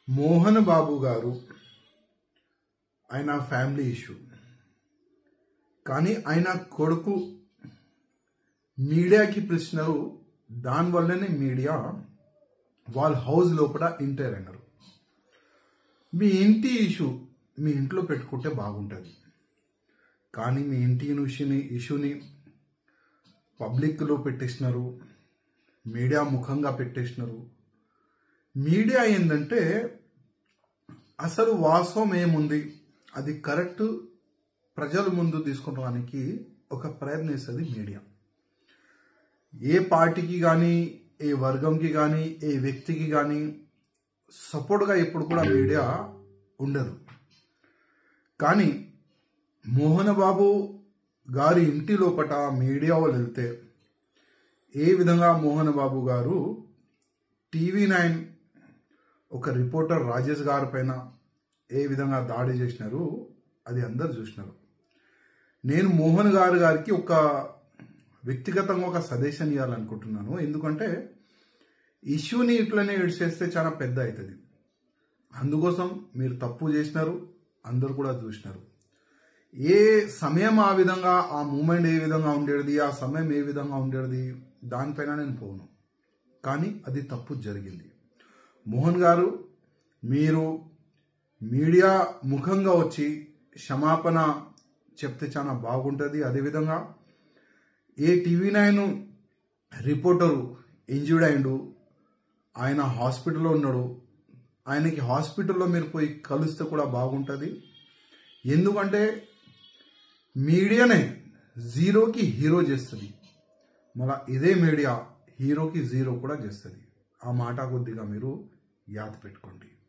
మోహన్ బాబు గారు ఆయన family issue కానీ ఆయన కొడుకు మీడియాకి పిలిచినారు దానివల్లనే మీడియా వాళ్ళ హౌస్ లోపల ఎంటర్ అయినారు మీ ఇంటి ఇష్యూ మీ ఇంట్లో పెట్టుకుంటే బాగుంటుంది కానీ మీ ఇంటి ఇష్యూని ఇష్యూని పబ్లిక్లో పెట్టేసినారు మీడియా ముఖంగా పెట్టేసినారు మీడియా ఏంటంటే అసలు వాస్తవం ఏముంది అది కరెక్ట్ ప్రజల ముందు తీసుకురావడానికి ఒక ప్రయత్నిస్తుంది మీడియా ఏ పార్టీకి కానీ ఏ వర్గంకి కానీ ఏ వ్యక్తికి కానీ సపోర్ట్గా ఎప్పుడు కూడా మీడియా ఉండదు కానీ మోహన్ బాబు గారి ఇంటి లోపట మీడియా వాళ్ళు వెళ్తే ఏ విధంగా మోహన్ బాబు గారు టీవీ నైన్ ఒక రిపోర్టర్ రాజేష్ గారి పైన ఏ విధంగా దాడి చేసినారు అది అందరు చూసినారు నేను మోహన్ గారు గారికి ఒక వ్యక్తిగతంగా ఒక సజెషన్ ఇవ్వాలనుకుంటున్నాను ఎందుకంటే ఇష్యూని ఇట్లనే చేస్తే చాలా పెద్ద అవుతుంది అందుకోసం మీరు తప్పు చేసినారు అందరు కూడా చూసినారు ఏ సమయం ఆ విధంగా ఆ మూమెంట్ ఏ విధంగా ఉండేది ఆ సమయం ఏ విధంగా ఉండేది దానిపైన నేను పోను కానీ అది తప్పు జరిగింది మోహన్ గారు మీరు మీడియా ముఖంగా వచ్చి క్షమాపణ చెప్తే చాలా బాగుంటుంది అదేవిధంగా ఏ టీవీ నైన్ రిపోర్టరు ఇంజూర్డ్ అయిండు ఆయన హాస్పిటల్లో ఉన్నాడు ఆయనకి హాస్పిటల్లో మీరు పోయి కలిస్తే కూడా బాగుంటుంది ఎందుకంటే మీడియానే జీరోకి హీరో చేస్తుంది మళ్ళా ఇదే మీడియా హీరోకి జీరో కూడా చేస్తుంది ఆ మాట కొద్దిగా మీరు యాద పెట్టుకోండి